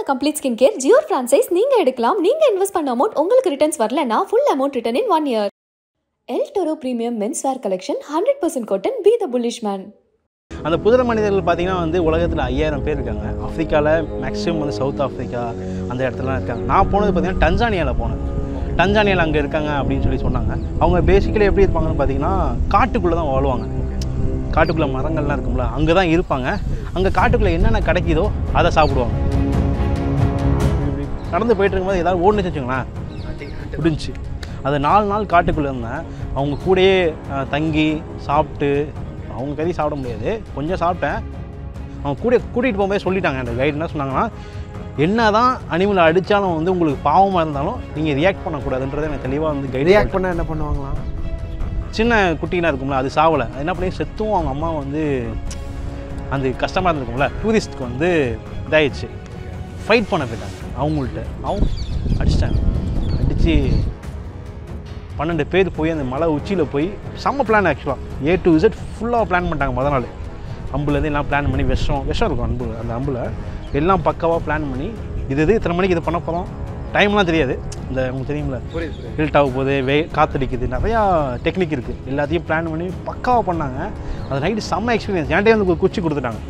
Complete skin care ஜியோர் franchise நீங்க எடுக்கலாம் நீங்க இன்வெஸ்ட் பண்ண அமௌண்ட் உங்களுக்கு ரிட்டர்ன்ஸ் வரலனா full amount return in one year El Toro premium men's wear collection hundred percent cotton be the bullish man அந்த குதிரை மனிதர்கள் பார்த்தீங்கன்னா வந்து உலகத்தில் ஐயாயிரம் பேர் இருக்காங்க ஆஃப்ரிக்காவில் மேக்ஸிமம் வந்து சவுத் ஆஃப்ரிக்கா அந்த இடத்துலலாம் இருக்காங்க நான் போனது பார்த்தீங்கன்னா டன்சானியாவில் போனேன் டன்சானியாவில் அங்கே இருக்காங்க அப்படின்னு சொல்லி சொன்னாங்க அவங்க பேசிக்கலி எப்படி இருப்பாங்கன்னு பார்த்தீங்கன்னா காட்டுக்குள்ளே தான் வாழ்வாங்க காட்டுக்குள்ளே மரங்கள்லாம் இருக்கும்ல அங்கே தான் இருப்பாங்க அங்கே காட்டுக்குள்ளே என்னென்ன கிடைக்குதோ அதை சாப்பிடுவாங்க நடந்து போயிட்டு இருக்கும்போது ஏதாவது ஓடுனுச்சு வச்சுங்களேன் முடிஞ்சுச்சு அது நாலு நாள் காட்டுக்குள்ளே இருந்தேன் அவங்க கூடயே அஹ், தங்கி சாப்பிட்டு அவங்க கறி சாப்பிட முடியாது கொஞ்சம் சாப்பிட்டேன் அவங்க கூட கூட்டிகிட்டு போகும்போது சொல்லிட்டாங்க அந்த கைடு என்ன சொன்னாங்கன்னா என்ன தான் அனிமலை அடித்தாலும் வந்து உங்களுக்கு பாவமாக இருந்தாலும் நீங்கள் ரியாக்ட் பண்ணக்கூடாதுன்றதை எனக்கு தெளிவாக வந்து கைடு ரியாக்ட் பண்ண என்ன பண்ணுவாங்களாம் சின்ன குட்டினா இருக்கும்ல அது சாவலை அது என்ன பண்ணி செத்தும் அவங்க அம்மா வந்து அந்த கஷ்டமாக இருந்திருக்கும்ல டூரிஸ்ட்க்கு வந்து இதாயிடுச்சு ஃபைட் பண்ண போயிட்டாங்க அவங்கள்ட்ட அவங்க அடிச்சிட்டாங்க அடித்து பன்னெண்டு பேர் போய் அந்த மலை உச்சியில் போய் செம்ம பிளான் ஆக்சுவலாக ஏ டு இசட் ஃபுல்லாக பிளான் பண்ணிட்டாங்க முத நாள் அம்புலேருந்து எல்லாம் பிளான் பண்ணி விஷம் விஷம் இருக்கும் அன்பு அந்த அம்பில் எல்லாம் பக்காவாக பிளான் பண்ணி இது இது இத்தனை மணிக்கு இது பண்ண போகிறோம் டைம்லாம் தெரியாது இந்த உங்களுக்கு தெரியும்ல புரியுது ஹில்ட் ஆக போகுது வெய் காத்தடிக்குது நிறையா டெக்னிக் இருக்குது எல்லாத்தையும் பிளான் பண்ணி பக்காவாக பண்ணாங்க அது நைட்டு செம்ம எக்ஸ்பீரியன்ஸ் என்கிட்டே வந்து ஒரு குச்சி கொடுத்துட்டாங்க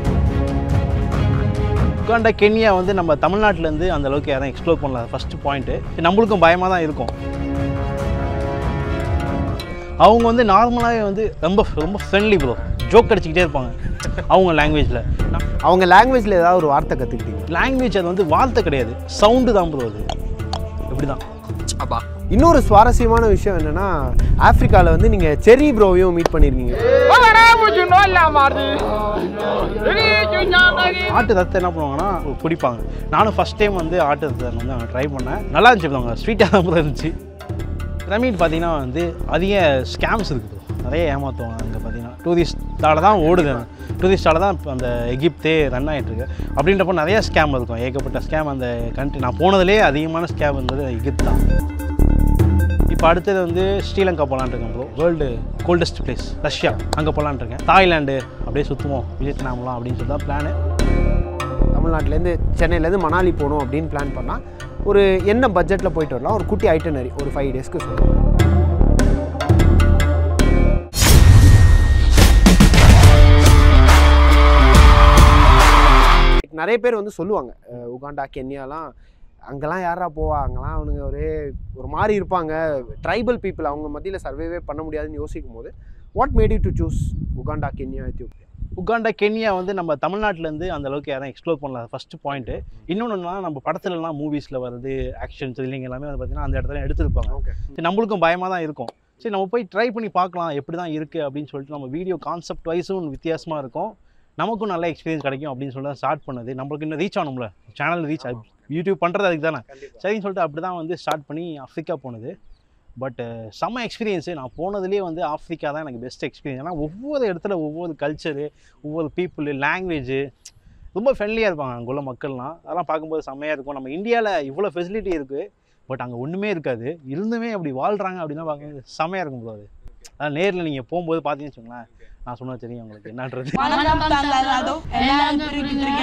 உட்காண்ட கென்யா வந்து நம்ம தமிழ்நாட்டிலேருந்து அந்த அளவுக்கு யாரும் எக்ஸ்ப்ளோர் பண்ணல ஃபஸ்ட்டு பாயிண்ட்டு நம்மளுக்கும் பயமாக தான் இருக்கும் அவங்க வந்து நார்மலாகவே வந்து ரொம்ப ரொம்ப ஃப்ரெண்ட்லி ப்ரோ ஜோக் அடிச்சுக்கிட்டே இருப்பாங்க அவங்க லாங்குவேஜில் அவங்க லாங்குவேஜில் ஏதாவது ஒரு வார்த்தை கற்றுக்கிட்டீங்க லாங்குவேஜ் அது வந்து வார்த்தை கிடையாது சவுண்டு தான் ப்ரோ அது இப்படி தான் இன்னொரு சுவாரஸ்யமான விஷயம் என்னன்னா ஆப்பிரிக்காவில் வந்து நீங்கள் செரி ப்ரோவையும் மீட் பண்ணியிருக்கீங்க ஆட்டு ரத்தம் என்ன பண்ணுவாங்கன்னா குடிப்பாங்க நானும் ஃபஸ்ட் டைம் வந்து ஆட்டு ரத்தம் வந்து அங்கே ட்ரை பண்ணேன் நல்லா இருந்துச்சு அவங்க ஸ்வீட்டாக தான் கூட இருந்துச்சு பிரமிட் பார்த்தீங்கன்னா வந்து அதிக ஸ்கேம்ஸ் இருக்குது நிறைய ஏமாற்றுவாங்க அங்கே பார்த்தீங்கன்னா டூரிஸ்டால தான் ஓடுது டூரிஸ்டால தான் இப்போ அந்த எகிப்தே ரன் ஆகிட்டு இருக்கு அப்படின்றப்போ நிறைய ஸ்கேம் இருக்கும் ஏகப்பட்ட ஸ்கேம் அந்த கண்ட்ரி நான் போனதுலேயே அதிகமான ஸ்கேம் இருந்தது எகிப்து தான் இப்போ அடுத்தது வந்து ஸ்ரீலங்கா போகலான்னு இருக்கேன் bro world coldest place Russia அங்கே போகலான்னு இருக்கேன் தாய்லாந்து அப்படியே சுற்றுவோம் வியட்நாம்லாம் அப்படின்னு சொல்லி தான் பிளானு தமிழ்நாட்டிலேருந்து சென்னையிலேருந்து மணாலி போகணும் அப்படின்னு பிளான் பண்ணால் ஒரு என்ன பட்ஜெட்டில் போயிட்டு வரலாம் ஒரு குட்டி ஐட்டனரி ஒரு ஃபைவ் டேஸ்க்கு சொல்லுங்கள் நிறைய பேர் வந்து சொல்லுவாங்க அஹ் உகாண்டா கென்யாலாம் அங்கெல்லாம் யாரா போவா அங்கெல்லாம் அவனுங்க ஒரே ஒரு மாதிரி இருப்பாங்க ட்ரைபல் பீப்புள் அவங்க மத்தியில் சர்வேவே பண்ண முடியாதுன்னு யோசிக்கும் போது what made you to choose Uganda Kenya Ethiopia Uganda Kenya வந்து நம்ம தமிழ்நாட்டிலேருந்து அந்த அளவுக்கு யாரும் எக்ஸ்ப்ளோர் பண்ணல ஃபஸ்ட்டு பாயிண்ட்டு இன்னொன்றுனா நம்ம படத்துலலாம் மூவிஸில் வருது ஆக்ஷன் த்ரில்லிங் எல்லாமே வந்து பார்த்திங்கன்னா அந்த இடத்துல எடுத்திருப்பாங்க ஓகே சரி நம்மளுக்கும் பயமாக தான் இருக்கும் சரி நம்ம போய் ட்ரை பண்ணி பார்க்கலாம் எப்படி தான் இருக்குது அப்படின்னு சொல்லிட்டு நம்ம வீடியோ கான்செப்ட் வைஸும் வித்தியாசமாக இருக்கும் நமக்கும் நல்ல எக்ஸ்பீரியன்ஸ் கிடைக்கும் அப்படின்னு சொல்லி தான் ஸ்டார்ட் பண்ணது நம்மளுக்கு இன்னும் ரீச் ஆகணும்ல சேனல் ரீச் யூடியூப் பண்ணுறது அதுக்கு தானே சரின்னு சொல்லிட்டு அப்படி தான் வந்து ஸ்டார்ட் பண்ணி ஆஃப்ரிக்கா போனது பட் செம்ம எக்ஸ்பீரியன்ஸு நான் போனதுலேயே வந்து ஆஃப்ரிக்கா தான் எனக்கு பெஸ்ட் எக்ஸ்பீரியன்ஸ் ஏன்னா ஒவ்வொரு இடத்துல ஒவ்வொரு கல்ச்சரு ஒவ்வொரு பீப்புள் லாங்குவேஜு ரொம்ப ஃப்ரெண்ட்லியாக இருப்பாங்க அங்குள்ள மக்கள்லாம் அதெல்லாம் பார்க்கும்போது செம்மையாக இருக்கும் நம்ம இந்தியாவில் இவ்வளோ ஃபெசிலிட்டி இருக்குது பட் அங்கே ஒன்றுமே இருக்காது இருந்துமே அப்படி வாழ்கிறாங்க அப்படின்னா பார்க்கும்போது செம்மையாக இருக்கும் bro அது அதான் நேரில் நீங்கள் போகும்போது பார்த்தீங்கன்னு வச்சுக்கோங்களேன் நான் சொன்னது தெரியும் உங்களுக்கு என்னன்றது வணக்கம் தங்களாதோ எல்லாரும் எப்படி இருக்கீங்க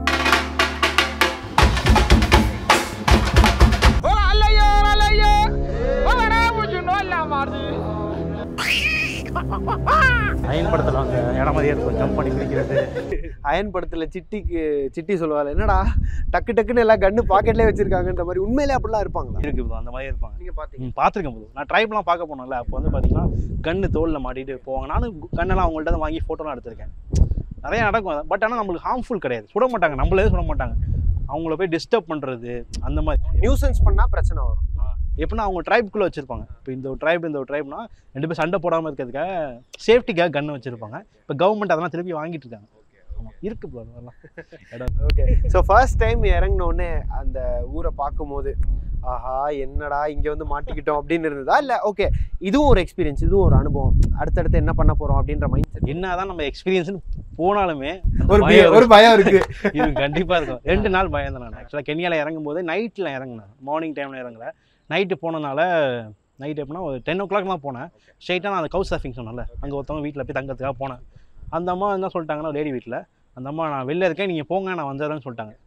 அயன் படத்தில் அந்த இடம் மாதிரியே இருக்கும் ஜம்ப் பண்ணி பிடிக்கிறது அயன் படத்தில் சிட்டிக்கு சிட்டி சொல்லுவாள் என்னடா டக்கு டக்குன்னு எல்லாம் கன்று பாக்கெட்லேயே வச்சிருக்காங்கன்ற மாதிரி உண்மையிலே அப்படிலாம் இருப்பாங்களா இருக்கு bro அந்த மாதிரி இருப்பாங்க நீங்கள் பார்த்தீங்க ம் பார்த்துருக்கேன் போது நான் ட்ரைப்லாம் பார்க்க போனேன்ல அப்போ வந்து பார்த்தீங்கன்னா கன்று தோலில் மாட்டிட்டு போவாங்க நானும் கண்ணெல்லாம் அவங்கள்ட்ட தான் வாங்கி ஃபோட்டோலாம் எடுத்திருக்கேன் நிறைய நடக்கும் பட் ஆனால் நம்மளுக்கு ஹார்ம்ஃபுல் கிடையாது சுட மாட்டாங்க நம்மளே சுட மாட்டாங்க அவங்கள போய் டிஸ்டர்ப் பண்ணுறது அந்த மாதிரி நியூசன்ஸ் பண்ணால் பிரச்சனை வரும் எப்படின்னா அவங்க ட்ரைப்குள்ளே வச்சுருப்பாங்க இப்போ இந்த ஒரு ட்ரைப் இந்த ஒரு ட்ரைப்னா ரெண்டு பேர் சண்டை போடாமல் இருக்கிறதுக்காக சேஃப்டிக்காக கன்று வச்சுருப்பாங்க இப்போ கவர்மெண்ட் அதெல்லாம் திருப்பி வாங்கிட்டு இருக்காங்க ஆமாம் இருக்கு ப்ரோ அதெல்லாம் இடம் ஓகே ஸோ ஃபர்ஸ்ட் டைம் இறங்கின உடனே அந்த ஊரை பார்க்கும்போது ஆஹா என்னடா இங்கே வந்து மாட்டிக்கிட்டோம் அப்படின்னு இருந்ததா இல்லை ஓகே இதுவும் ஒரு எக்ஸ்பீரியன்ஸ் இதுவும் ஒரு அனுபவம் அடுத்தடுத்து என்ன பண்ண போகிறோம் அப்படின்ற மைண்ட் செட் என்னதான் நம்ம எக்ஸ்பீரியன்ஸ்னு போனாலுமே அந்த ஒரு பயம் பய- ஒரு பயம் இருக்கு இது கண்டிப்பாக இருக்கும் ரெண்டு நாள் பயம் தான் நான் ஆக்சுவலாக கென்யாவில் இறங்கும் போது நைட்டில் இறங்கினேன் மார்னிங் டைமில் இறங்கல நைட்டு போனனால நைட் எப்படின்னா ஒரு டென் ஓ கிளாக் தான் போனேன் ஸ்ட்ரைட்டாக நான் அந்த கவுஸ் சர்ஃபிங் சொன்னேன்ல அங்கே ஒருத்தவங்க வீட்டில் போய் தங்கறதுக்காக போனேன் அந்த அம்மா என்ன சொல்லிட்டாங்கன்னா லேடி வீட்டில் அந்த அம்மா நான் வெளில இருக்கேன் நீங்கள் போங்க நான் வந்துடுறேன்னு சொல்லிட்டாங்க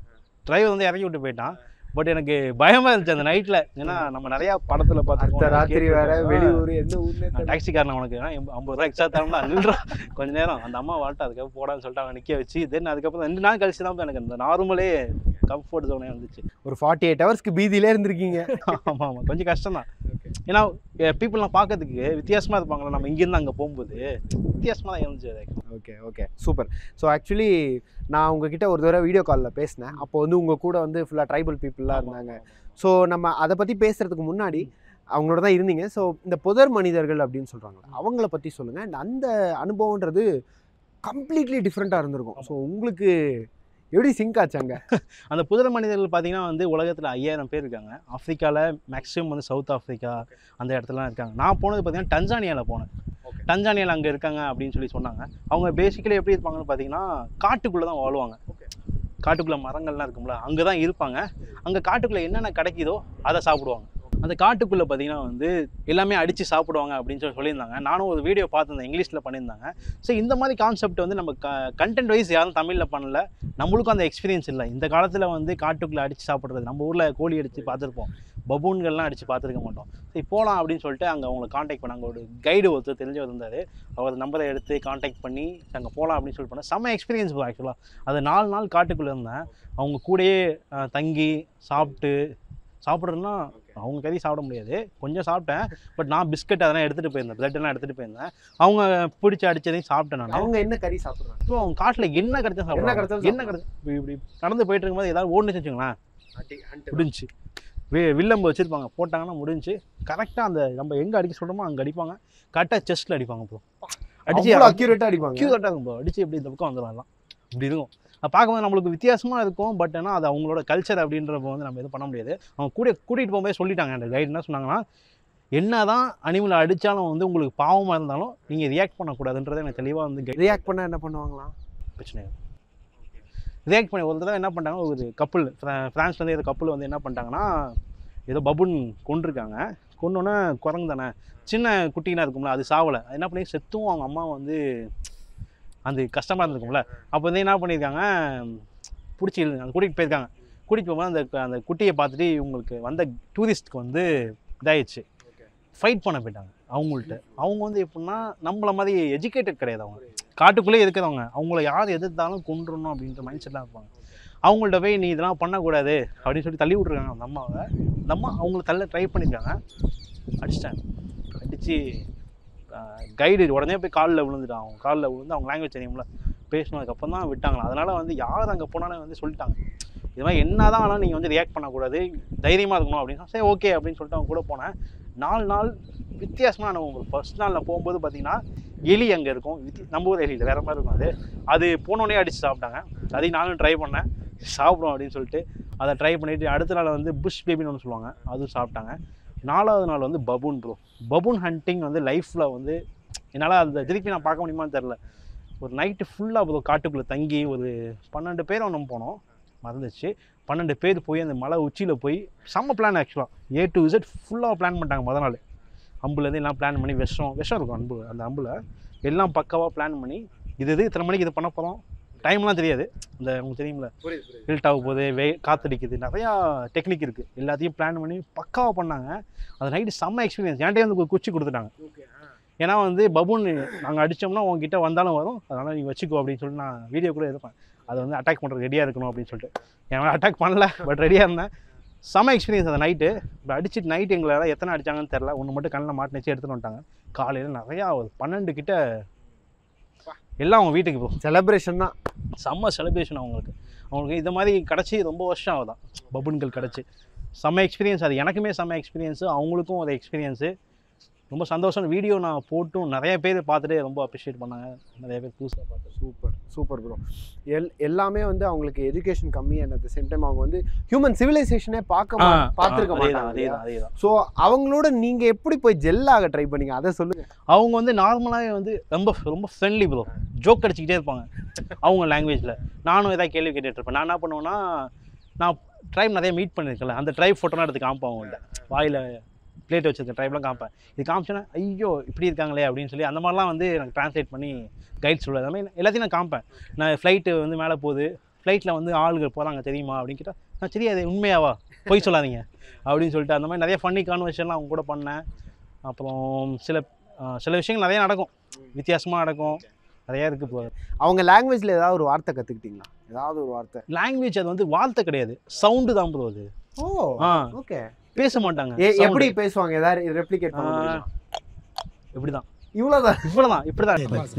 டிரைவர் வந்து இறக்கி விட்டு போயிட்டான் பட் எனக்கு பயமா இருந்துச்சு அந்த நைட்ல ஏன்னா நம்ம நிறைய படத்துல அடுத்த பார்த்துருக்கோம் ராத்திரி வேற வெளியூர் எந்த ஊர்ல டாக்ஸிக்காரன் அவனுக்கு "ஆ, எம்ப- ஐம்பது ரூபா எக்ஸ்ட்ரா தரணும்னா நின்றா கொஞ்ச நேரம் அந்த அம்மா வாழ்ட்டு அதுக்கப்புறம் போடான்னு சொல்லிட்டு அவன் நிக்க வச்சு தென் அதுக்கப்புறம் ரெண்டு நாள் கழிச்சு தான் எனக்கு அந்த நார்மலே கம்ஃபர்ட் ஜோனே வந்துச்சு ஒரு ஃபார்ட்டி எயிட் ஹவர்ஸ்க்கு பீதியிலே இருந்திருக்கீங்க ஆமா ஆமா கொஞ்சம் கஷ்டம் தான் ஏன்னா பீப்புளெலாம் பார்க்கறதுக்கு வித்தியாசமா இருப்பாங்களா நம்ம இங்கேருந்து அங்கே போகும்போது வித்தியாசமா தான் இருந்துச்சு அது actually. Okay okay super so actually நான் உங்ககிட்ட ஒரு தடவை வீடியோ காலில் பேசினேன் அப்போ வந்து உங்கள் கூட வந்து ஃபுல்லாக ட்ரைபல் பீப்புளாக இருந்தாங்க ஸோ நம்ம அதை பற்றி பேசுகிறதுக்கு முன்னாடி அவங்களோட தான் இருந்தீங்க ஸோ இந்த புதர் மனிதர்கள் அப்படின்னு சொல்கிறாங்களே அவங்கள பற்றி சொல்லுங்கள் அண்ட் அந்த அனுபவன்றது கம்ப்ளீட்லி டிஃப்ரெண்ட்டாக இருந்திருக்கும் ஸோ உங்களுக்கு எப்படி சிங்க் ஆச்சு அங்கே அந்த புதிர மனிதர்கள் பார்த்தீங்கன்னா வந்து உலகத்தில் ஐயாயிரம் பேர் இருக்காங்க ஆஃப்ரிக்காவில் மேக்ஸிமம் வந்து சவுத் ஆஃப்ரிக்கா அந்த இடத்துலலாம் இருக்காங்க நான் போனது பார்த்தீங்கன்னா டன்சானியாவில் போனேன் Okay. டன்சானியாவில் அங்கே இருக்காங்க அப்படின்னு சொல்லி சொன்னாங்க அவங்க பேசிக்கலி எப்படி இருப்பாங்கன்னு பார்த்தீங்கன்னா காட்டுக்குள்ளே தான் வாழ்வாங்க காட்டுக்குள்ளே மரங்கள்லாம் இருக்கும்ல அங்கே தான் இருப்பாங்க அங்கே காட்டுக்குள்ளே என்னென்ன கிடைக்குதோ அதை சாப்பிடுவாங்க அந்த காட்டுக்குள்ளே பார்த்தீங்கன்னா வந்து எல்லாமே அடித்து சாப்பிடுவாங்க அப்படின்னு சொல்லி சொல்லியிருந்தாங்க நானும் ஒரு வீடியோ பார்த்துருந்தேன் இங்கிலீஷில் பண்ணியிருந்தாங்க ஸோ இந்த மாதிரி கான்செப்ட் வந்து நம்ம க கண்டென்ட் வைஸ் யாரும் தமிழில் பண்ணல நம்மளுக்கும் அந்த எக்ஸ்பீரியன்ஸ் இல்லை இந்த காலத்தில் வந்து காட்டுக்குள்ளே அடித்து சாப்பிட்றது நம்ம ஊரில் கோழி அடித்து பார்த்துருப்போம் பபூன்கள்லாம் அடித்து பார்த்துருக்க மாட்டோம் சரி போகலாம் அப்படின்னு சொல்லிட்டு அங்கே அவங்களை காண்டாக்ட் பண்ணாங்க ஒரு கைடு ஒருத்தர் தெரிஞ்சவர் இருந்தார் அவர் நம்பரை எடுத்து காண்டாக்ட் பண்ணி அங்கே போகலாம் அப்படின்னு சொல்லி பண்ணேன் செம்ம எக்ஸ்பீரியன்ஸ் ஆக்சுவலாக அது நாலு நாள் காட்டுக்குள்ளே இருந்தேன் அவங்க கூடயே அஹ், தங்கி சாப்பிட்டு சாப்பிட்றதுனா அவங்க கறி சாப்பிட முடியாது கொஞ்சம் சாப்பிட்டேன் பட் நான் பிஸ்கட் அதெல்லாம் எடுத்துகிட்டு போயிருந்தேன் பிரெட் எல்லாம் எடுத்துகிட்டு போயிருந்தேன் அவங்க பிடிச்ச அடிச்சதையும் சாப்பிட்டேன் நான் அவங்க என்ன கறி சாப்பிட்றாங்க அப்புறம் அவங்க காட்டில் என்ன கிடைச்சா என்ன சாப்பிடுவாங்க கிடைச்சாலும் என்ன கிடைச்சா இப்படி இப்படி நடந்து போயிட்டு இருக்கும்போது ஏதாவது ஓடுனுச்சு வச்சுங்களேன் முடிஞ்சு வி வில்லம்பு வச்சுருப்பாங்க போட்டாங்கன்னா முடிஞ்சு கரெக்டாக அந்த நம்ம எங்கே அடிக்க சொல்கிறோமோ அங்கே அடிப்பாங்க கரெக்டாக செஸ்ட்டில் அடிப்பாங்க ப்ரோ அடிச்சு அவ்வளோ அக்யூரேட்டாக அடிப்பாங்க க்யூட்டாக இருக்கும் ப்ரோ அடிச்சு எப்படி இந்த பக்கம் வந்துடும் எல்லாம் இப்படி இருக்கும் அது பார்க்கும்போது நம்மளுக்கு வித்தியாசமாக இருக்கும் பட் ஆனால் அது அவங்களோட கல்ச்சர் அப்படின்றப்ப வந்து நம்ம எதுவும் பண்ண முடியாது அவங்க கூட கூட்டிகிட்டு போகும்போது சொல்லிட்டாங்க அந்த கைடு என்ன சொன்னாங்கன்னா என்ன தான் அனிமலை அடித்தாலும் வந்து உங்களுக்கு பாவமாக இருந்தாலும் நீங்கள் ரியாக்ட் பண்ணக்கூடாதுன்றதை எனக்கு தெளிவாக வந்து guide ரியாக்ட் பண்ண என்ன பண்ணுவாங்களாம் பிரச்சனை ரியாக்ட் பண்ணி ஒரு தடவை என்ன பண்ணிட்டாங்க ஒரு கப்பல் ஃப்ரான்ஸ்லேருந்து ஏதோ கப்பல் வந்து என்ன பண்ணிட்டாங்கன்னா ஏதோ பபுன் கொண்டிருக்காங்க கொண்டோன்னே குரங்கு தானே சின்ன குட்டினா இருக்கும்ல அது சாவலை அது என்ன பண்ணி செத்தும் அவங்க அம்மா வந்து அந்த கஷ்டமாக இருந்திருக்கும்ல அப்போ வந்து என்ன பண்ணியிருக்காங்க பிடிச்சி அந்த கூட்டிகிட்டு போயிருக்காங்க கூட்டிகிட்டு போகும்போது அந்த அந்த குட்டியை பார்த்துட்டு இவங்களுக்கு வந்த டூரிஸ்ட்க்கு வந்து இதாயிடுச்சு ஃபைட் பண்ண போயிட்டாங்க அவங்கள்ட்ட அவங்க வந்து எப்படின்னா நம்மள மாதிரி எஜுகேட்டட் கிடையாது அவங்க காட்டுக்குள்ளே இருக்கிறவங்க அவங்கள யார் எதிர்த்தாலும் கொண்டுறணும் அப்படின்ற மைண்ட் செட்லாம் இருப்பாங்க அவங்கள்ட்ட போய் நீ இதெல்லாம் பண்ணக்கூடாது அப்படின்னு சொல்லி தள்ளி விட்ருக்காங்க அந்த அம்மாவை அந்த அம்மா அவங்கள தள்ள ட்ரை பண்ணியிருக்காங்க அடிச்சிட்டாங்க அடித்து கைடு உடனே போய் காலில் விழுந்துட்டான் அவங்க காலில் விழுந்து அவங்க லாங்குவேஜ் தெரியும்ல பேசினதுக்கப்புறம் தான் விட்டாங்களா அதனால் வந்து யார் அங்கே போனாலும் வந்து சொல்லிட்டாங்க இது மாதிரி என்ன தான் ஆனாலும் நீங்கள் வந்து ரியாக்ட் பண்ணக்கூடாது தைரியமாக இருக்கணும் அப்படின்னு சரி ஓகே அப்படின்னு சொல்லிட்டு அவங்க கூட போனேன் நாலு நாள் வித்தியாசமான அனுபவம் ஃபர்ஸ்ட் நாள் நான் போகும்போது பார்த்தீங்கன்னா எலி அங்கே இருக்கும் வித்தி நம்ம ஊர் எலி இல்லை வேறு மாதிரி இருக்கும் அது அது போனோடனே அடித்து சாப்பிட்டாங்க அதையும் நானும் ட்ரை பண்ணேன் சாப்பிடும் அப்படின்னு சொல்லிட்டு அதை ட்ரை பண்ணிவிட்டு அடுத்த நாள் வந்து புஷ் பேபின்னு ஒன்று சொல்லுவாங்க அதுவும் சாப்பிட்டாங்க நாலாவது நாள் வந்து பபூன் ப்ரோ பபூன் ஹண்டிங் வந்து லைஃப்பில் வந்து என்னால் அந்த திருப்பி நான் பார்க்க முடியுமான்னு தெரில ஒரு நைட்டு ஃபுல்லாக ப்ரோ காட்டுக்குள்ளே தங்கி ஒரு பன்னெண்டு பேர் ஒன்று போனோம் மறந்துச்சு பன்னெண்டு பேர் போய் அந்த மலை உச்சியில் போய் செம்ம பிளான் ஆக்சுவலாக ஏ டு இசட் ஃபுல்லாக பிளான் பண்ணிட்டாங்க முத நாள் அம்புலேருந்து எல்லாம் பிளான் பண்ணி விஷம் விஷம் இருக்கும் அம்பு அந்த அம்பில் எல்லாம் பக்காவாக பிளான் பண்ணி இது இது இத்தனை மணிக்கு இது பண்ண போகிறோம் டைம்லாம் தெரியாது இந்த உங்களுக்கு தெரியும்ல ஹில்ட் ஆக போகுது வே காத்தடிக்குது நிறையா டெக்னிக் இருக்குது எல்லாத்தையும் பிளான் பண்ணி பக்காவாக பண்ணாங்க அது நைட்டு செம்ம எக்ஸ்பீரியன்ஸ் என்கிட்டே வந்து ஒரு குச்சி கொடுத்துட்டாங்க ஏன்னா வந்து பபூன் நாங்கள் அடித்தோம்னா உங்ககிட்ட வந்தாலும் வரும் அதனால் நீங்கள் வச்சுக்கோ அப்படின்னு சொல்லிட்டு நான் வீடியோ கூட இருப்பேன் அதை வந்து அட்டாக் பண்ணுறது ரெடியாக இருக்கணும் அப்படின்னு சொல்லிட்டு என் அட்டாக் பண்ணல பட் ரெடியாக இருந்தேன் செம எக்ஸ்பீரியன்ஸ் அந்த நைட்டு இப்போ அடிச்சுட்டு நைட் எங்களை எத்தனை அடிச்சாங்கன்னு தெரில ஒன்று மட்டும் கண்ணில் மாட்டினு வச்சு எடுத்துட்டு வந்துட்டாங்க காலையில் நிறையா ஒரு பன்னெண்டு கிட்ட எல்லாம் அவங்க வீட்டுக்கு போ செலப்ரேஷன் தான் செம்ம செலிப்ரேஷன் அவங்களுக்கு அவங்களுக்கு இந்த மாதிரி கிடச்சி ரொம்ப வருஷம் ஆகுதான் பபுன்கள் கிடச்சி செம்ம எக்ஸ்பீரியன்ஸ் அது எனக்குமே செம்ம எக்ஸ்பீரியன்ஸு அவங்களுக்கும் ஒரு எக்ஸ்பீரியன்ஸு ரொம்ப சந்தோஷம் வீடியோ நான் போட்டும் நிறைய பேர் பார்த்துட்டு ரொம்ப அப்ரிஷியேட் பண்ணாங்க நிறைய பேர் புதுசாக பார்த்து சூப்பர் சூப்பர் ப்ரோ எல் எல்லாமே வந்து அவங்களுக்கு எஜுகேஷன் கம்மி அண்ட் அட் சேம் டைம் அவங்க வந்து ஹியூமன் சிவிலைசேஷனே பார்க்க மா- பார்த்திருக்க அதே தான் மாட்டாங்க அதே தான் அதே தான் ஸோ அவங்களோட நீங்க எப்படி போய் ஜெல் ஆக ட்ரை பண்ணீங்க அதை சொல்லுங்க அவங்க வந்து நார்மலாகவே வந்து ரொம்ப ரொம்ப ஃப்ரெண்ட்லி ப்ரோ ஜோக் அடிச்சுக்கிட்டே இருப்பாங்க அவங்க லாங்குவேஜில் நானும் ஏதாவது கேள்வி கேட்டுட்டு இருப்பேன் நான் என்ன பண்ணுவேன்னா நான் ட்ரைப் நிறைய மீட் பண்ணியிருக்கேன்ல அந்த ட்ரைப் ஃபோட்டோலாம் எடுத்து காமிப்பேன் அவங்கள்ட்ட வாயில் பிளேட் வச்சிருக்க ட்ரைப்லாம் காமிப்பேன் இது காமிச்சோன்னா ஐயோ இப்படி இருக்காங்களே அப்படின்னு சொல்லி அந்த மாதிரிலாம் வந்து எனக்கு ட்ரான்ஸ்லேட் பண்ணி கைட் சொல்லுவேன் எல்லாமே எல்லாத்தையும் நான் காமிப்பேன் நான் ஃப்ளைட்டு வந்து மேலே போகுது ஃப்ளைட்டில் வந்து ஆளுகள் போகிறாங்க தெரியுமா அப்படின்னு கேட்டால் நான் தெரியாது உண்மையாவா பொய் சொல்லாதீங்க அப்படின்னு சொல்லிட்டு அந்த மாதிரி நிறைய ஃபன்னி கான்வர்சேஷன்லாம் அவங்க கூட பண்ணேன் அப்புறம் சில ஆஹ் சில விஷயங்கள் நிறைய நடக்கும் வித்தியாசமாக நடக்கும் நிறையா இருக்குது இப்போ அவங்க லாங்குவேஜில் ஏதாவது ஒரு வார்த்தை கற்றுக்கிட்டீங்களா ஏதாவது ஒரு வார்த்தை லாங்குவேஜ் அது வந்து வார்த்தை கிடையாது சவுண்டு தான் ப்ரோ அது ஓ ஆ ஓகே பேச மாட்டாங்க எப்படி பேசுவாங்க ஏதாவது ரெப்ளிகேட் பண்ண ஆ. முடியுமா இப்படி தான் இவ்வளோதான் இவ்வளோதான் இப்படி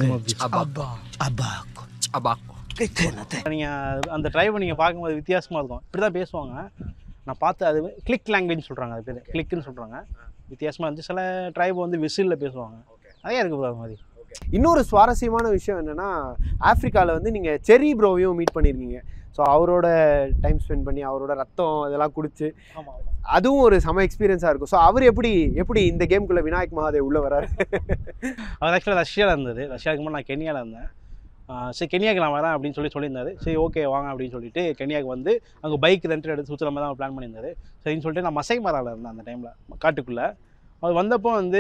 தான் நீங்கள் அந்த ட்ரைவை நீங்கள் பார்க்கும்போது வித்தியாசமாக இருக்கும் இப்படி தான் பேசுவாங்க நான் பார்த்து அது கிளிக் லாங்குவேஜ் சொல்கிறாங்க அது பேர் கிளிக்குன்னு சொல்கிறாங்க வித்தியாசமாக இருந்துச்சு சில ட்ரைப் வந்து விசிலில் பேசுவாங்க நிறைய இருக்குது bro அது மாதிரி இன்னொரு சுவாரஸ்யமான விஷயம் என்னன்னா ஆப்பிரிக்காவில் வந்து நீங்கள் செரி ப்ரோவையும் மீட் பண்ணியிருக்கீங்க ஸோ அவரோட டைம் ஸ்பெண்ட் பண்ணி அவரோட ரத்தம் இதெல்லாம் குடிச்சு அதுவும் ஒரு செம எக்ஸ்பீரியன்ஸாக இருக்கும் ஸோ அவர் எப்படி எப்படி இந்த கேம்குள்ளே விநாயக் மகாதேவ் உள்ள வராரு அவர் ஆக்சுவலாக ரஷ்யாவில் இருந்தது ரஷ்யாவுக்கு முன்னாடி நான் கென்யாவில் இருந்தேன் ஆஹ் சரி கென்யாக்கு நான் வரேன் அப்படின்னு சொல்லி சொல்லியிருந்தாரு சரி ஓகே வாங்க அப்படின்னு சொல்லிட்டு கென்யாக்கு வந்து அங்கே பைக் ரெண்ட் எடுத்து சுற்றுற மாதிரி தான் பிளான் பண்ணியிருந்தாரு சரின்னு சொல்லிட்டு நான் மசை மராவில் இருந்தேன் அந்த டைமில் காட்டுக்குள்ளே அவர் வந்தப்போ வந்து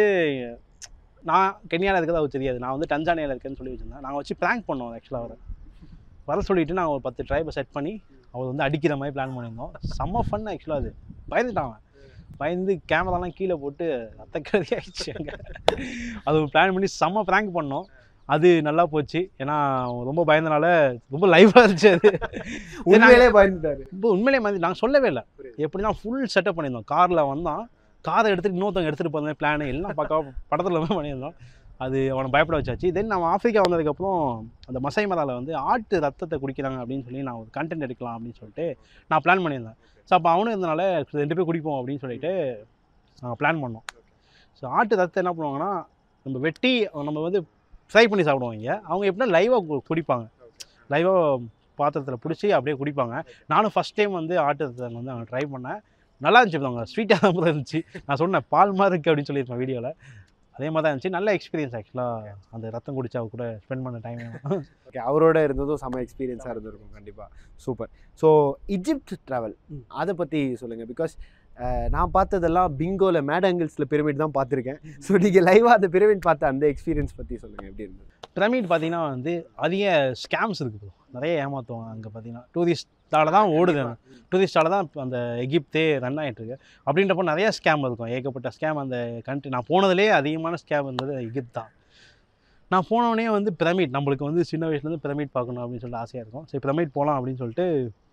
நான் கென்யாவில் இருக்கிறது அவருக்கு தெரியாது நான் வந்து டன்சானியாவில் இருக்கேன்னு சொல்லி வச்சுருந்தேன் நாங்கள் வச்சு ப்ராங்க் பண்ணோம் ஆக்சுவலாக அவரை வர சொல்லிட்டு நாங்கள் ஒரு பத்து ட்ரைபை செட் பண்ணி அவர் வந்து அடிக்கிற மாதிரி பிளான் பண்ணியிருந்தோம் செம்ம ஃபன் ஆக்சுவலாக அது பயந்துட்டான் அவன். பயந்து கேமராலாம் கீழே போட்டு ரத்த கழுதி ஆயிடுச்சு அங்கே அது பிளான் பண்ணி செம்ம ப்ராங்க் பண்ணோம் அது நல்லா போச்சு ஏன்னா அவன் ரொம்ப பயந்தனால ரொம்ப லைவாக இருந்துச்சு அது உண்மையிலே பயந்துட்டாரு ரொம்ப உண்மையிலே மாதிரி நாங்கள் சொல்லவே இல்லை எப்படின்னா ஃபுல் செட்டப் பண்ணியிருந்தோம் காரில் வந்தான் காரை எடுத்துட்டு இன்னொருத்தவங்க எடுத்துகிட்டு போகிற பிளான் எல்லாம் பக்கம் படத்தில் பண்ணியிருந்தோம் அது அவனை பயப்பட வச்சாச்சு தென் நம்ம ஆஃப்ரிக்கா வந்ததுக்கப்புறம் அந்த மசை மதால வந்து ஆட்டு ரத்தத்தை குடிக்கிறாங்க அப்படின்னு சொல்லி நான் ஒரு கண்டென்ட் எடுக்கலாம் அப்படின்னு சொல்லிட்டு நான் பிளான் பண்ணியிருந்தேன் ஸோ அப்போ அவனும் இருந்தனால ரெண்டு பேர் குடிப்போம் அப்படின்னு சொல்லிட்டு நாங்கள் பிளான் பண்ணோம் ஸோ ஆட்டு ரத்தம் என்ன பண்ணுவாங்கன்னா நம்ம வெட்டி நம்ம வந்து ஃப்ரை பண்ணி சாப்பிடுவாங்க அவங்க எப்படின்னா லைவாக குடிப்பாங்க லைவாக பாத்திரத்தில் பிடிச்சி அப்படியே குடிப்பாங்க நானும் ஃபஸ்ட் டைம் வந்து ஆட்டு ரத்தத்தை வந்து அவங்க ட்ரை பண்ணேன் நல்லா இருந்துச்சு அவங்க ஸ்வீட்டாக தான் இருந்துச்சு நான் சொன்னேன் பால் மாதிரி இருக்குது அப்படின்னு சொல்லியிருப்பேன் வீடியோவில் அதே மாதிரி தான் இருந்துச்சு நல்ல எக்ஸ்பீரியன்ஸ் ஆக்சுவலாக அந்த ரத்தம் குடிச்சா கூட ஸ்பெண்ட் பண்ண டைம் ஓகே அவரோட இருந்ததும் செம எக்ஸ்பீரியன்ஸாக இருந்திருக்கும் கண்டிப்பாக சூப்பர் ஸோ இஜிப்ட் ட்ராவல் அதை பற்றி சொல்லுங்கள் பிகாஸ் நான் பார்த்ததெல்லாம் பிங்கோவில் மேடங்கிள்ஸில் பிரமிட் தான் பார்த்துருக்கேன் ஸோ நீங்கள் லைவாக அந்த பிரமிட் பார்த்த அந்த எக்ஸ்பீரியன்ஸ் பற்றி சொல்லுங்கள் எப்படி இருந்தது பிரமிட் பார்த்தீங்கன்னா வந்து அதிக ஸ்கேம்ஸ் இருக்குது bro. நிறைய ஏமாற்றுவாங்க அங்கே பார்த்தீங்கன்னா டூரிஸ்டால தான் ஓடுது டூரிஸ்டால தான் இப்ப அந்த எகிப்தே ரன் ஆகிட்டு இருக்கு அப்படின்றப்போ நிறைய ஸ்கேம் இருக்கும் ஏகப்பட்ட ஸ்கேம் அந்த கண்ட்ரி நான் போனதுலேயே அதிகமான ஸ்கேம் இருந்தது எகிப்த் தான் நான் போனவொடனே வந்து பிரமிட் நம்மளுக்கு வந்து சின்ன வயசுலேருந்து பிரமிட் பார்க்கணும் அப்படின்னு சொல்லிட்டு ஆசையாக இருக்கும் சரி பிரமிட் போகலாம் அப்படின்னு சொல்லிட்டு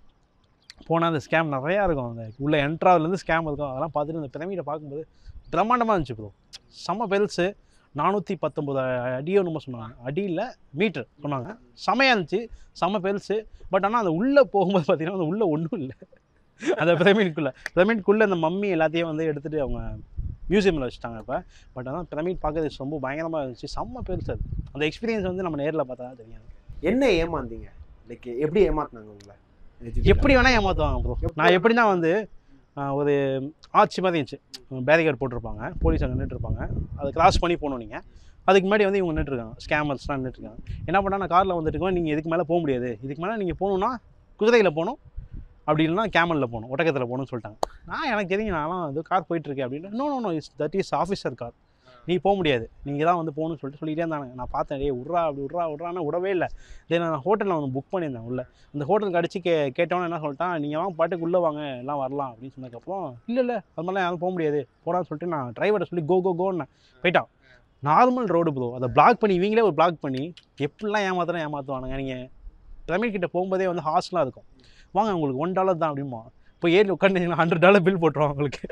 போனால் அந்த ஸ்கேம் நிறையா இருக்கும் அந்த உள்ள என்ட்ராவிலேருந்து ஸ்கேம் இருக்கும் அதெல்லாம் பார்த்துட்டு அந்த பிரமிடை பார்க்கும்போது பிரம்மாண்டமாக இருந்துச்சு ப்ரோ செம்ம பெருசு நானூற்றி பத்தொம்பது அடியோ நம்ம சொன்னாங்க அடியில் மீட்டர் சொன்னாங்க செமையாக இருந்துச்சு செம்ம பெருசு பட் ஆனால் அந்த உள்ளே போகும்போது பார்த்தீங்கன்னா அந்த உள்ளே ஒன்றும் இல்லை அந்த பிரமிட்குள்ளே பிரமிட்குள்ளே அந்த மம்மி எல்லாத்தையும் வந்து எடுத்துகிட்டு அவங்க மியூசியமில் வச்சுட்டாங்க இப்போ பட் ஆனால் பிரமிட் பார்க்கறது ரொம்ப பயங்கரமாக இருந்துச்சு செம்ம பெருசு அது அந்த எக்ஸ்பீரியன்ஸ் வந்து நம்ம நேரில் பார்த்தா தான் தெரியும் என்ன ஏமாந்தீங்க லைக் எப்படி ஏமாத்தினாங்க உங்களை எப்படி வேணால் ஏமாற்றுவாங்க ப்ரோ நான் எப்படின்னா வந்து ஆஹ், ஒரு ஆட்சி மாதிரி இருந்துச்சு பேரிகேட் போட்டிருப்பாங்க போலீஸ் அங்கே நின்றுருப்பாங்க அதை கிராஸ் பண்ணி போகணும் நீங்கள் அதுக்கு முன்னாடி வந்து இவங்க நின்றுருக்காங்க ஸ்கேமர்ஸ்லாம் நின்றுருக்காங்க என்ன பண்ணால் நான் காரில் வந்துட்டு இருக்கோம் நீங்கள் இதுக்கு மேலே போக முடியாது இதுக்கு மேலே நீங்கள் போகணுன்னா குதிரையில் போகணும் அப்படி இல்லைன்னா கேமலில் போகணும் ஒட்டகத்தில் போகணும்னு சொல்லிட்டாங்க நான் எனக்கு தெரியும் நான்லாம் இது கார் போயிட்டுருக்கேன் அப்படின்னு no no no is that is officer car நீ போக முடியாது நீங்கள் தான் வந்து போகணும்னு சொல்லிட்டு சொல்லிட்டே இருந்தாங்க நான் பார்த்தேன் டேய் விட்றா அப்படி விட்றா விட்றான்னா விடவே இல்லை இதே நான் ஹோட்டலில் வந்து புக் பண்ணியிருந்தேன் உள்ள அந்த ஹோட்டலுக்கு அடிச்சு கே கேட்டவன என்ன சொல்லிட்டான் நீங்கள் வாங்க பாட்டுக்கு உள்ளே வாங்க எல்லாம் வரலாம் அப்படின்னு சொன்னதுக்கப்புறம் இல்லை இல்லை அது மாதிரிலாம் யாரும் போக முடியாது போடான்னு சொல்லிட்டு நான் டிரைவரை சொல்லி கோ கோ கோன்னு போயிட்டான் நார்மல் ரோடு ப்ரோ அதை பிளாக் பண்ணி இவங்களே ஒரு பிளாக் பண்ணி எப்படிலாம் ஏமாத்தினா ஏமாற்றுவானுங்க நீங்கள் பிரமிட் கிட்ட போகும்போதே வந்து ஹாஸ்லாம் இருக்கும் வாங்க உங்களுக்கு ஒன் டாலர் தான் அப்படிமா இப்போ ஏறி உட்காந்து ஹண்ட்ரட் டாலர் பில் போட்டுருவாங்க உங்களுக்கு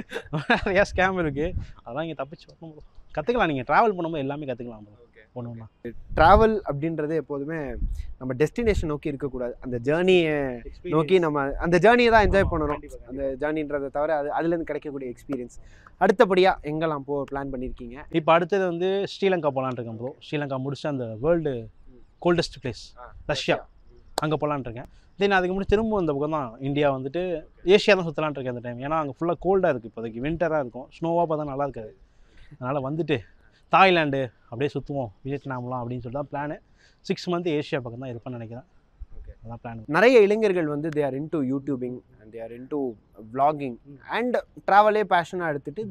நிறையா ஸ்கேம் இருக்குது அதெல்லாம் இங்கே தப்பிச்சு வரணும் ப்ரோ கற்றுக்கலாம் நீங்கள் ட்ராவல் பண்ணும்போது எல்லாமே கற்றுக்கலாம் ப்ரோ ஒன்று ஒன்றா ட்ராவல் அப்படின்றது எப்போதுமே நம்ம டெஸ்டினேஷன் நோக்கி இருக்கக்கூடாது அந்த ஜேர்னியை நோக்கி நம்ம அந்த ஜேர்னியை தான் என்ஜாய் பண்ணணும் அந்த ஜேர்னின்றதை தவிர அது அதுலேருந்து கிடைக்கக்கூடிய எக்ஸ்பீரியன்ஸ் அடுத்தபடியாக எங்கெல்லாம் போ பிளான் பண்ணியிருக்கீங்க இப்போ அடுத்தது வந்து ஸ்ரீலங்கா போகலான்னு இருக்கேன் ப்ரோ ஸ்ரீலங்கா முடிச்சு அந்த வேர்ல்டு கோல்டஸ்ட் பிளேஸ் ரஷ்யா அங்கே போகலான்னு இருக்கேன் தென் அதுக்கு முன்னாடி திரும்ப அந்த பக்கம் தான் இந்தியா வந்துட்டு ஏஷியா தான் சுற்றலான்னு இருக்கேன் அந்த டைம் ஏன்னா அங்கே ஃபுல்லாக கோல்டாக இருக்குது இப்போதைக்கு வின்டராக இருக்கும் ஸ்னோவாக பார்த்தா நல்லா இருக்காது அதனால் வந்துட்டு தாய்லாண்டு அப்படியே சுற்றுவோம் வியட்நாம்லாம் அப்படின்னு சொல்லிட்டு தான் பிளானு சிக்ஸ் மந்த் ஏஷியா பக்கம் தான் இருப்பேன்னு நினைக்கிறேன் அதான் பிளான் நிறைய இளைஞர்கள் வந்து they are into YouTubing and they are into vlogging and ட்ராவலே பேஷனாக எடுத்துட்டு they are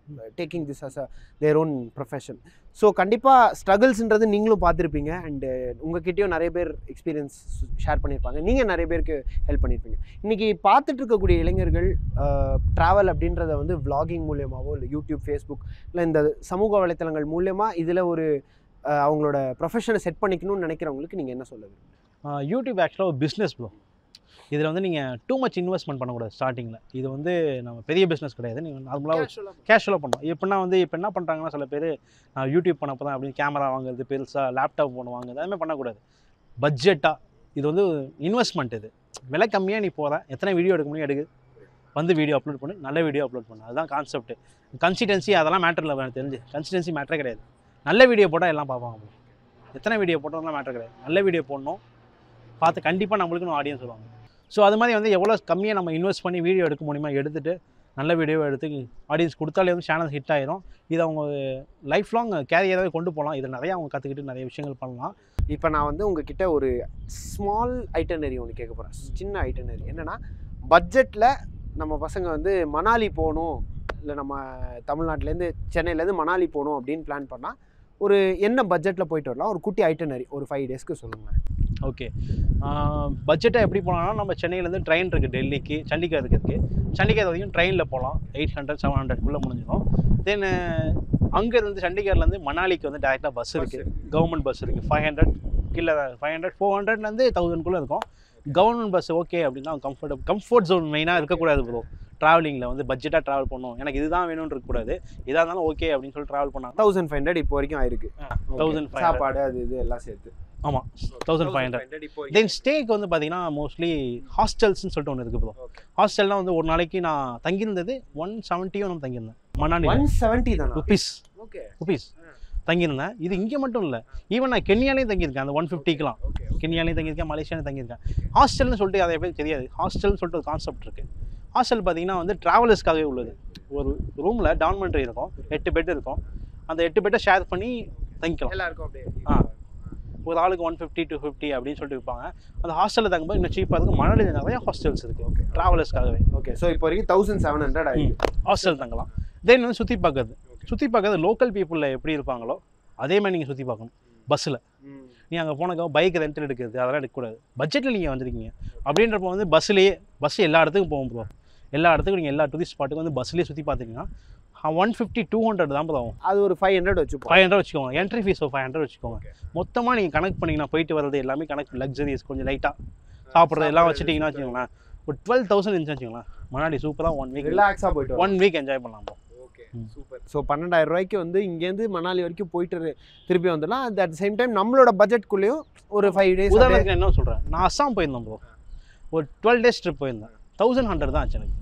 taking this as a their own profession so கண்டிப்பாக ஸ்ட்ரகிள்ஸ்ன்றது நீங்களும் பார்த்துருப்பீங்க அண்டு உங்ககிட்டயும் நிறைய பேர் எக்ஸ்பீரியன்ஸ் ஷேர் பண்ணியிருப்பாங்க நீங்கள் நிறைய பேருக்கு ஹெல்ப் பண்ணியிருப்பீங்க இன்றைக்கி பார்த்துட்டு இருக்கக்கூடிய இளைஞர்கள் ட்ராவல் அப்படின்றத வந்து vlogging மூலியமாவோ இல்லை யூடியூப் ஃபேஸ்புக் இல்லை இந்த சமூக வலைத்தளங்கள் மூலியமாக இதில் ஒரு அஹ், அவங்களோட ப்ரொஃபஷனை செட் பண்ணிக்கணும்னு நினைக்கிறவங்களுக்கு நீங்கள் என்ன சொல்ல விரும்புறீங்க? யூடியூப் ஆக்சுவலாக ஒரு பிஸ்னஸ் ப்ரோ இதில் வந்து நீங்கள் டூ மச் இன்வெஸ்ட்மெண்ட் பண்ணக்கூடாது ஸ்டார்டிங்கில் இது வந்து நம்ம பெரிய பிஸ்னஸ் கிடையாது நீங்கள் நார்மலாக கேஷுவலாக பண்ணணும் எப்படின்னா வந்து இப்போ என்ன பண்ணுறாங்கன்னா சில பேர் நான் யூடியூப் பண்ணப்போ தான் அப்படின்னு கேமரா வாங்குறது பெருசாக லேப்டாப் ஒன்று வாங்குறது அதுமாதிரி பண்ணக்கூடாது பட்ஜெட்டாக இது வந்து இன்வெஸ்ட்மெண்ட் இது விலை கம்மியாக நீ போகிற எத்தனை வீடியோ எடுக்க முடியும் எடுக்கு வந்து வீடியோ அப்லோட் பண்ணு நல்ல வீடியோ அப்லோட் பண்ணு அதுதான் கான்செப்ட் கன்சிஸ்டன்சி அதெல்லாம் மேட்டர் இல்லை எனக்கு தெரிஞ்சு கன்சிஸ்டன்சி மேட்டரே கிடையாது நல்ல வீடியோ போட்டால் எல்லாம் பார்ப்பாங்க bro. எத்தனை வீடியோ போட்டோம்லாம் மேட்டர் கிடையாது நல்ல வீடியோ போடணும் பார்த்து கண்டிப்பாக நம்மளுக்குன்னு ஆடியன்ஸ் வருவாங்க ஸோ அது மாதிரி வந்து எவ்வளோ கம்மியாக நம்ம இன்வெஸ்ட் பண்ணி வீடியோ எடுக்க முடியுமா எடுத்துட்டு நல்ல வீடியோவை எடுத்து ஆடியன்ஸ் கொடுத்தாலே வந்து சேனல் ஹிட் ஆயிரும் இது அவங்க லைஃப் லாங் கேரியராகவே கொண்டு போகலாம் இதில் நிறைய அவங்க கற்றுக்கிட்டு நிறைய விஷயங்கள் பண்ணலாம் இப்போ நான் வந்து உங்ககிட்ட ஒரு ஸ்மால் ஐட்டனரி ஒன்று கேட்க போகிறேன் சின்ன ஐட்டனரி என்னன்னா பட்ஜெட்டில் நம்ம பசங்க வந்து மணாலி போகணும் இல்லை நம்ம தமிழ்நாட்டிலேருந்து சென்னையிலேருந்து மணாலி போகணும் அப்படின்னு பிளான் பண்ணால் ஒரு என்ன பட்ஜெட்டில் போயிட்டு வரலாம் ஒரு குட்டி ஐட்டனரி ஒரு ஃபைவ் டேஸ்க்கு சொல்லுங்கள் ஓகே பட்ஜெட்டை எப்படி போகலாம்னா நம்ம சென்னையிலேருந்து ட்ரெயின் இருக்குது டெல்லிக்கு சண்டிகர் இருக்கிறதுக்கு சண்டிகர் வரைக்கும் ட்ரெயினில் போகலாம் எயிட் ஹண்ட்ரட் செவன் ஹண்ட்ரட்குள்ளே முடிஞ்சிடும் தென் அங்கேருந்து சண்டிகர்லேருந்து மணாலிக்கு வந்து டேரெக்டாக பஸ் இருக்குது கவர்மெண்ட் பஸ் இருக்குது ஃபைவ் ஹண்ட்ரட் கீழே ஃபைவ் ஹண்ட்ரட் ஃபோர் ஹண்ட்ரட்லேருந்து தௌசண்ட்குள்ளே இருக்கும் கவர்மெண்ட் பஸ் ஓகே அப்படின்னா கம்ஃபர்ட் கம்ஃபர்ட் ஜோன் மெயினாக இருக்கக்கூடாது ப்ரோ ட்ராவலிங்கில் வந்து பட்ஜெட்டாக ட்ராவல் பண்ணணும் எனக்கு இதுதான் வேணும்னு இருக்கக்கூடாது இதாக இருந்தாலும் ஓகே அப்படின்னு சொல்லி ட்ராவல் பண்ணாங்க தௌசண்ட் ஃபைவ் ஹண்ட்ரட் இப்போ வரைக்கும் ஆயிருக்கு தௌசண்ட் ஃபைவ் சாப்பாடு அது இது எல்லாம் சேர்த்து ஆமாம் தௌசண்ட் ஃபைவ் ஹண்ட்ரட் இப்போ தென் ஸ்டேக்கு வந்து பார்த்தீங்கன்னா மோஸ்ட்லி ஹாஸ்டல்ஸ்னு சொல்லிட்டு ஒன்று இருக்குது ப்ரோ ஹாஸ்டல்லாம் வந்து ஒரு நாளைக்கு நான் தங்கியிருந்தது ஒன் செவன்ட்டியும் நான் தங்கியிருந்தேன் மணாலி ஒன் செவன்ட்டி தானா ருபீஸ் ஓகே ருபீஸ் தங்கியிருந்தேன் இது இங்கே மட்டும் இல்லை ஈவன் நான் கென்யாலையும் தங்கியிருக்கேன் அந்த ஒன் ஃபிஃப்டிக்கெலாம் ஓகே கென்யாலையும் தங்கியிருக்கேன் மலேசியாலையும் தங்கியிருக்கேன் ஹாஸ்டல்னு சொல்லிட்டு நிறைய பேருக்கு தெரியாது ஹாஸ்டல்னு சொல்லிட்டு ஒரு கான்செப்ட் இருக்குது ஹாஸ்டல் பார்த்தீங்கன்னா வந்து ட்ராவலர்ஸ்க்காகவே உள்ளது ஒரு ரூமில் டார்மெண்ட்ரி இருக்கும் எட்டு பெட் இருக்கும் அந்த எட்டு பெட்டை ஷேர் பண்ணி தங்கிக்கலாம் எல்லாருக்கும் அப்படியே ஆ. ஒரு ஆளுக்கு ஒன் ஃபிஃப்டி டூ ஃபிஃப்டி அப்படின்னு சொல்லிட்டு விற்பாங்க அந்த ஹாஸ்டலில் தங்கும்போது இன்னும் சீப்பாக இருக்கும் மணலில் நிறைய ஹாஸ்டல்ஸ் இருக்குது ட்ராவலர்ஸ்க்காகவே ஓகே ஸோ இப்போ வரைக்கும் தௌசண்ட் செவன் ஹண்ட்ரட் ஆயிருக்கு ஹாஸ்டல் தங்கலாம் தென் வந்து சுற்றி பார்க்கறது சுற்றி பார்க்கறது லோக்கல் பீப்புளில் எப்படி இருப்பாங்களோ அதே மாதிரி நீங்கள் சுற்றி பார்க்கணும் பஸ்ஸில் நீ அங்கே போனக்கா பைக் ரெண்டல் எடுக்கிறது அதெல்லாம் எடுக்கக்கூடாது பட்ஜெட்டில் நீங்கள் வந்திருக்கீங்க அப்படின்றப்போ வந்து பஸ்ஸுலேயே பஸ் எல்லா இடத்துக்கும் போகும் ப்ரோ எல்லா இடத்துக்கும் நீங்கள் எல்லா டூரிஸ்ட் ஸ்பாட்டுக்கும் வந்து பஸ்லேயே சுற்றி பார்த்தீங்கன்னா ஒன் ஃபிஃப்டி டூ ஹண்ட்ரட் தான் ப்ரோ ஆகும் அது ஒரு ஃபைவ் ஹண்ட்ரட் வச்சுப்போம் ஃபைவ் ஹண்ட்ரட் வச்சுக்கோங்க என்ட்ரி ஃபீஸ் ஃபைவ் ஹண்ட்ரட் வச்சுக்கோங்க மொத்தமாக நீங்கள் கனெக்ட் பண்ணிங்கன்னா போயிட்டு வர்றது எல்லாமே கனெக்ட் லக்ஸரிஸ் கொஞ்சம் லைட்டாக சாப்பிட்றது எல்லாம் வச்சுட்டிங்கன்னா வச்சுக்கோங்களேன் ஒரு டுவெல் தௌசண்ட் இருந்துச்சு வச்சுக்கோங்களேன் முன்னாடி சூப்பராக ஒன் வீக் ரிலாக்ஸாக போயிட்டு ஒன் வீக் என்ஜாய் பண்ணலாம் bro. ஓகே ம். சூப்பர் ஸோ பன்னெண்டாயிரம் ரூபாய்க்கு வந்து இங்கேருந்து மணாலி வரைக்கும் போயிட்டு திருப்பி வந்துடலாம் அட் த சேம் டைம் நம்மளோட பட்ஜெட்குள்ளேயும் ஒரு ஃபைவ் டேஸ் உதாரணத்துக்கு என்ன சொல்கிறேன் நான் அஸ்ஸாம் போயிருந்தேன் ப்ரோ ஒரு டுவெல் டேஸ் ட்ரிப் போயிருந்தேன் தௌசண்ட் ஹண்ட்ரட் தான் ஆச்சு எனக்கு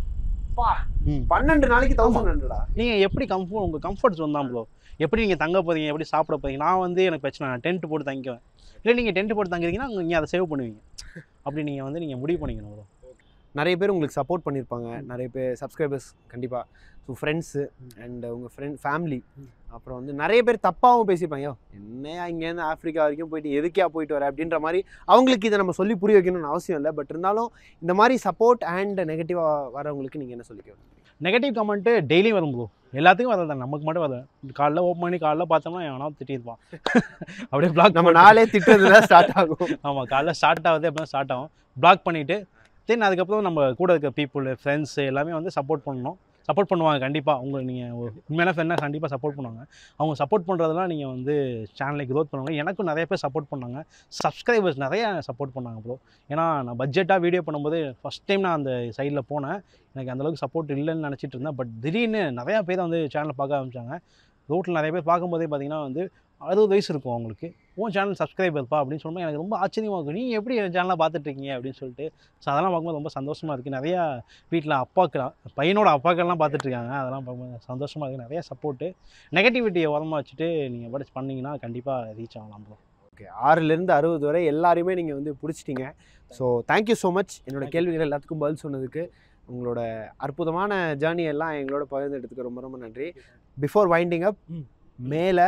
ம். பன்னெண்டு நாளைக்கு தௌசண்ட் ஹண்ட்ரடா நீங்கள் எப்படி கம்ஃபர்ட் உங்கள் கம்ஃபர்ட் ஜோன் தான் ப்ரோ எப்படி நீங்கள் தங்க போகிறீங்க எப்படி சாப்பிட போகிறீங்க நான் வந்து எனக்கு பிரச்சனை நான் டென்ட் போட்டு தங்கிக்குவேன் இல்லை நீங்கள் டென்ட் போட்டு தங்குறீங்கன்னா நீங்கள் அதை சேவ் பண்ணுவீங்க அப்படி நீங்கள் வந்து நீங்கள் முடிவு பண்ணிக்கணும் ப்ரோ நிறைய பேர் உங்களுக்கு சப்போர்ட் பண்ணியிருப்பாங்க நிறைய பேர் சப்ஸ்கிரைபர்ஸ் கண்டிப்பாக ஸோ ஃப்ரெண்ட்ஸு அண்ட் உங்கள் ஃப்ரெண்ட் ஃபேமிலி அப்புறம் வந்து நிறைய பேர் தப்பாகவும் பேசியிருப்பாங்க "யோ, என்னையா இங்கேருந்து ஆஃப்ரிக்கா வரைக்கும் போயிட்டு எதுக்கே போயிட்டு வர அப்படின்ற மாதிரி அவங்களுக்கு இதை நம்ம சொல்லி புரிய வைக்கணும்னு அவசியம் இல்லை பட் இருந்தாலும் இந்த மாதிரி சப்போர்ட் அண்ட் நெகட்டிவாக வரவங்களுக்கு நீங்கள் என்ன சொல்லிக்க நெகட்டிவ் கமெண்ட்டு டெய்லி வரும் ப்ரோ எல்லாத்துக்கும் வரது நமக்கு மட்டும் வரது காலைல ஓப்பன் பண்ணி காலைல பார்த்தோம்னா எவனா திட்டிருப்பான் அப்படியே பிளாக் நம்ம நாளே திட்டுறதுல ஸ்டார்ட் ஆகும் ஆமாம் காலைல ஸ்டார்ட் ஆகுது அப்போ ஸ்டார்ட் ஆகும் பிளாக் பண்ணிவிட்டு தென் அதுக்கப்புறம் நம்ம கூட இருக்க பீப்புள் ஃப்ரெண்ட்ஸு எல்லாமே வந்து சப்போர்ட் பண்ணணும் சப்போர்ட் பண்ணுவாங்க கண்டிப்பாக உங்களை நீங்கள் ஒரு உண்மையான ஃப்ரெண்டாக கண்டிப்பாக சப்போர்ட் பண்ணுவாங்க அவங்க சப்போர்ட் பண்ணுறதெல்லாம் நீங்கள் வந்து சேனலை க்ரோத் பண்ணுவாங்க எனக்கும் நிறைய பேர் சப்போர்ட் பண்ணாங்க சப்ஸ்கிரைபர்ஸ் நிறைய சப்போர்ட் பண்ணாங்க ப்ரோ ஏன்னா நான் பட்ஜெட்டாக வீடியோ பண்ணும்போது ஃபஸ்ட் டைம் நான் அந்த சைடில் போனேன் எனக்கு அந்தளவுக்கு சப்போர்ட் இல்லைன்னு நினச்சிட்டு இருந்தேன் பட் திடீர்னு நிறையா பேர் வந்து சேனலை பார்க்க ஆரம்பிச்சாங்க ரோட்டில் நிறைய பேர் பார்க்கும்போதே பார்த்தீங்கன்னா வந்து அறுபது வயசு இருக்கும் அவங்களுக்கு உன் சேனல் சப்ஸ்கிரைபர்ப்பா அப்படின்னு சொல்லும்போது எனக்கு ரொம்ப ஆச்சரியமாக இருக்கும் நீங்கள் எப்படி என் சேனலை பார்த்துட்ருக்கீங்க அப்படின்னு சொல்லிட்டு ஸோ அதெல்லாம் பார்க்கும்போது ரொம்ப சந்தோஷமாக இருக்குது நிறையா வீட்டில் அப்பாக்கள் பையனோட அப்பாக்கள்லாம் பார்த்துட்ருக்காங்க அதெல்லாம் பார்க்கும்போது சந்தோஷமாக இருக்குது நிறைய சப்போர்ட்டு நெகட்டிவிட்டியை உரமாக வச்சுட்டு நீங்கள் படிச்சு பண்ணீங்கன்னா கண்டிப்பாக ரீச் ஆகலாம் ப்ரோ ஓகே ஆறுலேருந்து அறுபது வரை எல்லாரையுமே நீங்கள் வந்து பிடிச்சிட்டீங்க ஸோ தேங்க்யூ ஸோ மச் என்னோட Thank you. கேள்விகள் எல்லாத்துக்கும் பதில் சொன்னதுக்கு உங்களோட அற்புதமான ஜேர்னி எல்லாம் எங்களோட பகிர்ந்தெடுத்துக்கு ரொம்ப ரொம்ப நன்றி பிஃபோர் வைண்டிங் அப் ம். மேலே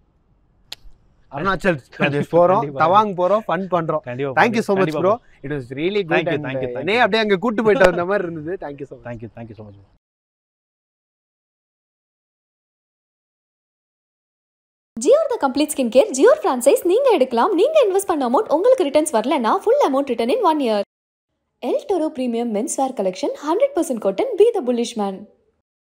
அருணாச்சல் பிரதேஷ் போகிறோம் கண்டிப்பா. தவாங் போகிறோம் ஃபன் பண்ணுறோம் கண்டிப்பாக thank you so much bro it was really good Thank you, thank you, thank என்னே you. அப்படியே அங்கே கூட்டு போயிட்டு வந்த மாதிரி இருந்தது thank you so much thank you thank you so much ஜியோர் த கம்ப்ளீட் ஸ்கின் கேர் ஜியோர் ஃப்ரான்சைஸ் நீங்க எடுக்கலாம் நீங்க இன்வெஸ்ட் பண்ண அமௌண்ட் உங்களுக்கு ரிட்டர்ன்ஸ் வரலனா full amount return in one year El Toro premium men's wear collection hundred percent cotton be the bullish man